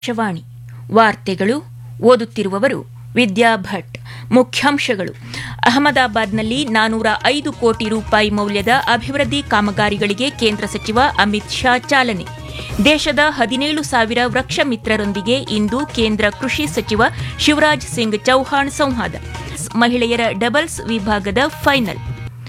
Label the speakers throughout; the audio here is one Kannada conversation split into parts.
Speaker 1: ಆಕಾಶವಾಣಿ ವಾರ್ತೆಗಳು ಓದುತ್ತಿರುವವರು ವಿದ್ಯಾ ಭಟ್ ಮುಖ್ಯಾಂಶಗಳು ಅಹಮದಾಬಾದ್ನಲ್ಲಿ ನಾನೂರ ಐದು ಕೋಟಿ ರೂಪಾಯಿ ಮೌಲ್ಯದ ಅಭಿವೃದ್ಧಿ ಕಾಮಗಾರಿಗಳಿಗೆ ಕೇಂದ್ರ ಸಚಿವ ಅಮಿತ್ ಶಾ ಚಾಲನೆ ದೇಶದ ಹದಿನೇಳು ಸಾವಿರ ವೃಕ್ಷ ಮಿತ್ರರೊಂದಿಗೆ ಇಂದು ಕೇಂದ್ರ ಕೃಷಿ ಸಚಿವ ಶಿವರಾಜ್ ಸಿಂಗ್ ಚೌಹಾಣ್ ಸಂವಾದ ಮಹಿಳೆಯರ ಡಬಲ್ಸ್ ವಿಭಾಗದ ಫೈನಲ್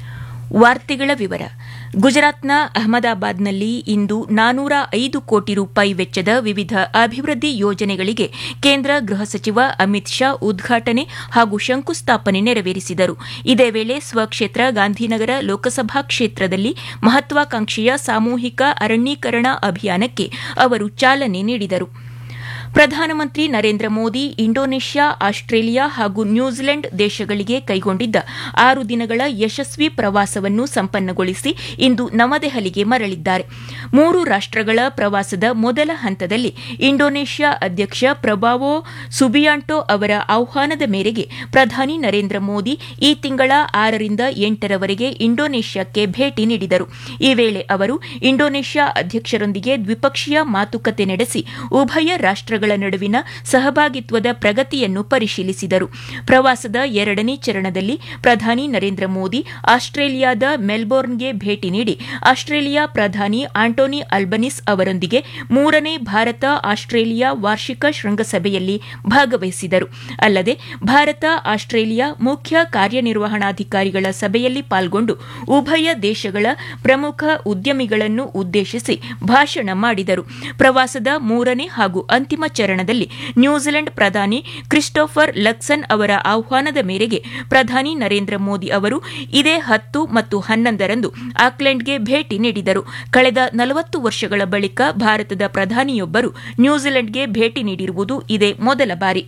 Speaker 1: ವಾರ್ತೆಗಳ ವಿವರ ಗುಜರಾತ್ನ ಅಹಮದಾಬಾದ್ನಲ್ಲಿ ಇಂದು ನಾನೂರ ಐದು ಕೋಟಿ ರೂಪಾಯಿ ವೆಚ್ಚದ ವಿವಿಧ ಅಭಿವೃದ್ಧಿ ಯೋಜನೆಗಳಿಗೆ ಕೇಂದ್ರ ಗೃಹ ಸಚಿವ ಅಮಿತ್ ಶಾ ಉದ್ಘಾಟನೆ ಹಾಗೂ ಶಂಕುಸ್ಥಾಪನೆ ನೆರವೇರಿಸಿದರು ಇದೇ ವೇಳೆ ಸ್ವಕ್ಷೇತ್ರ ಗಾಂಧಿನಗರ ಲೋಕಸಭಾ ಕ್ಷೇತ್ರದಲ್ಲಿ ಮಹತ್ವಾಕಾಂಕ್ಷೆಯ ಸಾಮೂಹಿಕ ಅರಣ್ಯೀಕರಣ ಅಭಿಯಾನಕ್ಕೆ ಅವರು ಚಾಲನೆ ನೀಡಿದರು ಪ್ರಧಾನಮಂತ್ರಿ ನರೇಂದ್ರ ಮೋದಿ ಇಂಡೋನೇಷ್ಯಾ ಆಸ್ಟ್ರೇಲಿಯಾ ಹಾಗೂ ನ್ಯೂಜಿಲೆಂಡ್ ದೇಶಗಳಿಗೆ ಕೈಗೊಂಡಿದ್ದ ಆರು ದಿನಗಳ ಯಶಸ್ವಿ ಪ್ರವಾಸವನ್ನು ಸಂಪನ್ನಗೊಳಿಸಿ ಇಂದು ನವದೆಹಲಿಗೆ ಮರಳಿದ್ದಾರೆ ಮೂರು ರಾಷ್ಟಗಳ ಪ್ರವಾಸದ ಮೊದಲ ಹಂತದಲ್ಲಿ ಇಂಡೋನೇಷ್ಯಾ ಅಧ್ಯಕ್ಷ ಪ್ರಭಾವೋ ಸುಬಿಯಾಂಟೋ ಅವರ ಆಹ್ವಾನದ ಮೇರೆಗೆ ಪ್ರಧಾನಿ ನರೇಂದ್ರ ಮೋದಿ ಈ ತಿಂಗಳ ಆರರಿಂದ ಎಂಟರವರೆಗೆ ಇಂಡೋನೇಷ್ಯಾಕ್ಕೆ ಭೇಟಿ ನೀಡಿದರು ಈ ವೇಳೆ ಅವರು ಇಂಡೋನೇಷ್ಯಾ ಅಧ್ಯಕ್ಷರೊಂದಿಗೆ ದ್ವಿಪಕ್ಷೀಯ ಮಾತುಕತೆ ನಡೆಸಿ ಉಭಯ ರಾಷ್ಟಗಳ ನಡುವಿನ ಸಹಭಾಗಿತ್ವದ ಪ್ರಗತಿಯನ್ನು ಪರಿಶೀಲಿಸಿದರು ಪ್ರವಾಸದ ಎರಡನೇ ಚರಣದಲ್ಲಿ ಪ್ರಧಾನಿ ನರೇಂದ್ರ ಮೋದಿ ಆಸ್ಟ್ರೇಲಿಯಾದ ಮೆಲ್ಬೋರ್ನ್ಗೆ ಭೇಟಿ ನೀಡಿ ಆಸ್ಟ್ರೇಲಿಯಾ ಪ್ರಧಾನಿ ಆಂಟೋನಿ ಅಲ್ಬನಿಸ್ ಅವರೊಂದಿಗೆ ಮೂರನೇ ಭಾರತ ಆಸ್ಟ್ರೇಲಿಯಾ ವಾರ್ಷಿಕ ಶೃಂಗಸಭೆಯಲ್ಲಿ ಭಾಗವಹಿಸಿದರು ಅಲ್ಲದೆ ಭಾರತ ಆಸ್ಟ್ರೇಲಿಯಾ ಮುಖ್ಯ ಕಾರ್ಯನಿರ್ವಹಣಾಧಿಕಾರಿಗಳ ಸಭೆಯಲ್ಲಿ ಪಾಲ್ಗೊಂಡು ಉಭಯ ದೇಶಗಳ ಪ್ರಮುಖ ಉದ್ಯಮಿಗಳನ್ನು ಉದ್ದೇಶಿಸಿ ಭಾಷಣ ಮಾಡಿದರು ಪ್ರವಾಸದ ಮೂರನೇ ಹಾಗೂ ಅಂತಿಮ ಚರಣದಲ್ಲಿ ನ್ಯೂಜಿಲೆಂಡ್ ಪ್ರಧಾನಿ ಕ್ರಿಸ್ಟೋಫರ್ ಲಕ್ಸನ್ ಅವರ ಆಹ್ವಾನದ ಮೇರೆಗೆ ಪ್ರಧಾನಿ ನರೇಂದ್ರ ಮೋದಿ ಅವರು ಇದೇ ಹತ್ತು ಮತ್ತು ಹನ್ನೊಂದರಂದು ಆಕ್ಲೆಂಡ್ಗೆ ಭೇಟಿ ನೀಡಿದರು ಕಳೆದ ನಲವತ್ತು ವರ್ಷಗಳ ಬಳಿಕ ಭಾರತದ ಪ್ರಧಾನಿಯೊಬ್ಬರು ನ್ಯೂಜಿಲೆಂಡ್ಗೆ ಭೇಟಿ ನೀಡಿರುವುದು ಇದೇ ಮೊದಲ ಬಾರಿ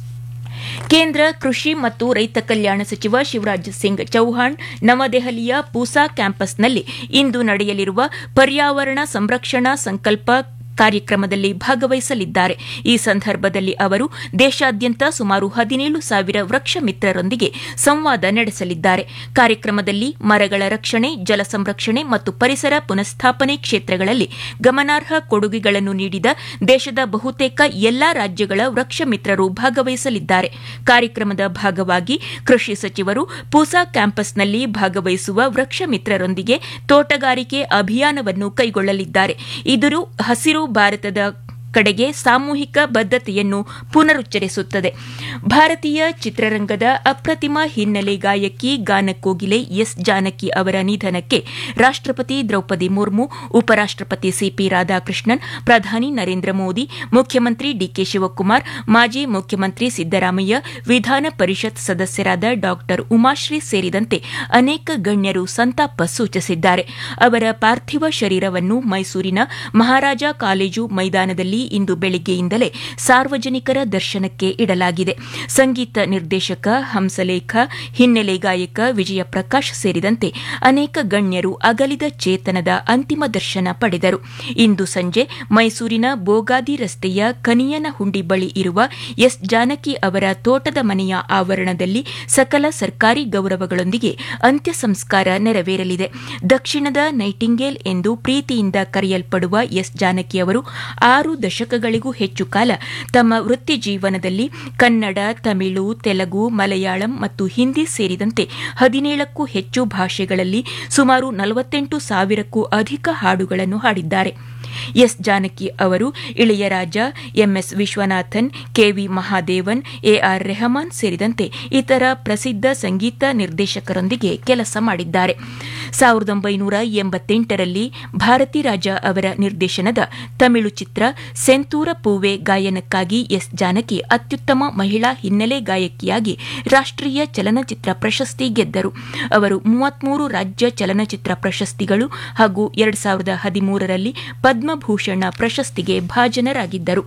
Speaker 1: ಕೇಂದ್ರ ಕೃಷಿ ಮತ್ತು ರೈತ ಕಲ್ಯಾಣ ಸಚಿವ ಶಿವರಾಜ್ ಸಿಂಗ್ ಚೌಹಾಣ್ ನವದೆಹಲಿಯ ಪೂಸಾ ಕ್ಯಾಂಪಸ್ನಲ್ಲಿ ಇಂದು ನಡೆಯಲಿರುವ ಪರ್ಯಾವರಣ ಸಂರಕ್ಷಣಾ ಸಂಕಲ್ಪ ಕಾರ್ಯಕ್ರಮದಲ್ಲಿ ಭಾಗವಹಿಸಲಿದ್ದಾರೆ ಈ ಸಂದರ್ಭದಲ್ಲಿ ಅವರು ದೇಶಾದ್ಯಂತ ಸುಮಾರು ಹದಿನೇಳು ಸಾವಿರ ವೃಕ್ಷ ಮಿತ್ರರೊಂದಿಗೆ ಸಂವಾದ ನಡೆಸಲಿದ್ದಾರೆ ಕಾರ್ಯಕ್ರಮದಲ್ಲಿ ಮರಗಳ ರಕ್ಷಣೆ ಜಲ ಸಂರಕ್ಷಣೆ ಮತ್ತು ಪರಿಸರ ಪುನಃಸ್ಥಾಪನೆ ಕ್ಷೇತ್ರಗಳಲ್ಲಿ ಗಮನಾರ್ಹ ಕೊಡುಗೆಗಳನ್ನು ನೀಡಿದ ದೇಶದ ಬಹುತೇಕ ಎಲ್ಲಾ ರಾಜ್ಯಗಳ ವೃಕ್ಷ ಮಿತ್ರರು ಭಾಗವಹಿಸಲಿದ್ದಾರೆ ಕಾರ್ಯಕ್ರಮದ ಭಾಗವಾಗಿ ಕೃಷಿ ಸಚಿವರು ಪೂಸಾ ಕ್ಯಾಂಪಸ್ನಲ್ಲಿ ಭಾಗವಹಿಸುವ ವೃಕ್ಷ ಮಿತ್ರರೊಂದಿಗೆ ತೋಟಗಾರಿಕೆ ಅಭಿಯಾನವನ್ನು ಕೈಗೊಳ್ಳಲಿದ್ದಾರೆ ಇದು ಹಸಿರು ಭಾರತದ ಕಡೆಗೆ ಸಾಮೂಹಿಕ ಬದ್ಧತೆಯನ್ನು ಪುನರುಚ್ಚರಿಸುತ್ತದೆ ಭಾರತೀಯ ಚಿತ್ರರಂಗದ ಅಪ್ರತಿಮ ಹಿನ್ನೆಲೆ ಗಾಯಕಿ ಗಾನಕೋಗಿಲೆ ಎಸ್ ಜಾನಕಿ ಅವರ ನಿಧನಕ್ಕೆ ರಾಷ್ಟಪತಿ ದ್ರೌಪದಿ ಮುರ್ಮು ಉಪರಾಷ್ಟಪತಿ ಸಿಪಿ ರಾಧಾಕೃಷ್ಣನ್ ಪ್ರಧಾನಿ ನರೇಂದ್ರ ಮೋದಿ ಮುಖ್ಯಮಂತ್ರಿ ಡಿಕೆ ಶಿವಕುಮಾರ್ ಮಾಜಿ ಮುಖ್ಯಮಂತ್ರಿ ಸಿದ್ದರಾಮಯ್ಯ ವಿಧಾನ ಪರಿಷತ್ ಸದಸ್ಯರಾದ ಡಾ ಉಮಾಶ್ರೀ ಸೇರಿದಂತೆ ಅನೇಕ ಗಣ್ಯರು ಸಂತಾಪ ಸೂಚಿಸಿದ್ದಾರೆ ಅವರ ಪಾರ್ಥಿವ ಶರೀರವನ್ನು ಮೈಸೂರಿನ ಮಹಾರಾಜ ಕಾಲೇಜು ಮೈದಾನದಲ್ಲಿ ಇಂದು ಬೆಳಗ್ಗೆಯಿಂದಲೇ ಸಾರ್ವಜನಿಕರ ದರ್ಶನಕ್ಕೆ ಇಡಲಾಗಿದೆ ಸಂಗೀತ ನಿರ್ದೇಶಕ ಹಂಸಲೇಖ ಹಿನ್ನೆಲೆ ಗಾಯಕ ವಿಜಯ ಪ್ರಕಾಶ್ ಸೇರಿದಂತೆ ಅನೇಕ ಗಣ್ಯರು ಅಗಲಿದ ಚೇತನದ ಅಂತಿಮ ದರ್ಶನ ಪಡೆದರು ಇಂದು ಸಂಜೆ ಮೈಸೂರಿನ ಬೋಗಾದಿ ರಸ್ತೆಯ ಕನಿಯನಹುಂಡಿ ಬಳಿ ಇರುವ ಎಸ್ ಜಾನಕಿ ಅವರ ತೋಟದ ಮನೆಯ ಆವರಣದಲ್ಲಿ ಸಕಲ ಸರ್ಕಾರಿ ಗೌರವಗಳೊಂದಿಗೆ ಅಂತ್ಯ ಸಂಸ್ಕಾರ ನೆರವೇರಲಿದೆ ದಕ್ಷಿಣದ ನೈಟಿಂಗೇಲ್ ಎಂದು ಪ್ರೀತಿಯಿಂದ ಕರೆಯಲ್ಪಡುವ ಎಸ್ ಜಾನಕಿ ಅವರು ಆರು ದಶಕಗಳಿಗೂ ಹೆಚ್ಚು ಕಾಲ ತಮ್ಮ ವೃತ್ತಿ ಜೀವನದಲ್ಲಿ ಕನ್ನಡ ತಮಿಳು ತೆಲುಗು ಮಲಯಾಳಂ ಮತ್ತು ಹಿಂದಿ ಸೇರಿದಂತೆ ಹದಿನೇಳಕ್ಕೂ ಹೆಚ್ಚು ಭಾಷೆಗಳಲ್ಲಿ ಸುಮಾರು ನಲವತ್ತೆಂಟು ಸಾವಿರಕ್ಕೂ ಅಧಿಕ ಹಾಡುಗಳನ್ನು ಹಾಡಿದ್ದಾರೆ ಎಸ್ ಜಾನಕಿ ಅವರು Ilaiyaraaja M S Viswanathan K V Mahadevan A R Rahman ಸೇರಿದಂತೆ ಇತರ ಪ್ರಸಿದ್ಧ ಸಂಗೀತ ನಿರ್ದೇಶಕರೊಂದಿಗೆ ಕೆಲಸ ಮಾಡಿದ್ದಾರೆ ಸಾವಿರದ ಒಂಬೈನೂರ ಎಂಬತ್ತೆಂಟರಲ್ಲಿ ಭಾರತಿ ರಾಜ ಅವರ ನಿರ್ದೇಶನದ ತಮಿಳು ಚಿತ್ರ ಸೆಂತೂರ ಪೂವೆ ಗಾಯನಕ್ಕಾಗಿ ಎಸ್ ಜಾನಕಿ ಅತ್ಯುತ್ತಮ ಮಹಿಳಾ ಹಿನ್ನೆಲೆ ಗಾಯಕಿಯಾಗಿ ರಾಷ್ಟೀಯ ಚಲನಚಿತ್ರ ಪ್ರಶಸ್ತಿ ಗೆದ್ದರು ಅವರು ಮೂವತ್ಮೂರು ರಾಜ್ಯ ಚಲನಚಿತ್ರ ಪ್ರಶಸ್ತಿಗಳು ಹಾಗೂ ಎರಡು ಸಾವಿರದ ಹದಿಮೂರರಲ್ಲಿ ಪದ್ಮಭೂಷಣ ಪ್ರಶಸ್ತಿಗೆ ಭಾಜನರಾಗಿದ್ದರು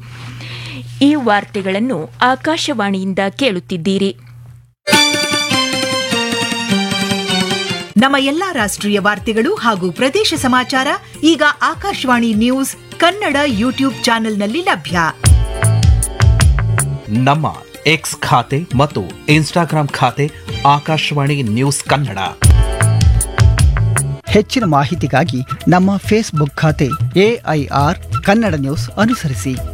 Speaker 1: ಈ ವಾರ್ತೆಗಳನ್ನು ಆಕಾಶವಾಣಿಯಿಂದ ಕೇಳುತ್ತಿದ್ದೀರಿ
Speaker 2: ನಮ್ಮ ಎಲ್ಲಾ ರಾಷ್ಟ್ರೀಯ ವಾರ್ತೆಗಳು ಹಾಗೂ ಪ್ರದೇಶ ಸಮಾಚಾರ ಈಗ ಆಕಾಶವಾಣಿ ನ್ಯೂಸ್ ಕನ್ನಡ ಯೂಟ್ಯೂಬ್ ಚಾನೆಲ್ನಲ್ಲಿ ಲಭ್ಯ
Speaker 3: ನಮ್ಮ ಎಕ್ಸ್ ಖಾತೆ ಮತ್ತು ಇನ್ಸ್ಟಾಗ್ರಾಂ ಖಾತೆ ಆಕಾಶವಾಣಿ ನ್ಯೂಸ್ ಕನ್ನಡ
Speaker 4: ಹೆಚ್ಚಿನ ಮಾಹಿತಿಗಾಗಿ ನಮ್ಮ ಫೇಸ್ಬುಕ್ ಖಾತೆ ಎಐಆರ್ ಕನ್ನಡ ನ್ಯೂಸ್ ಅನುಸರಿಸಿ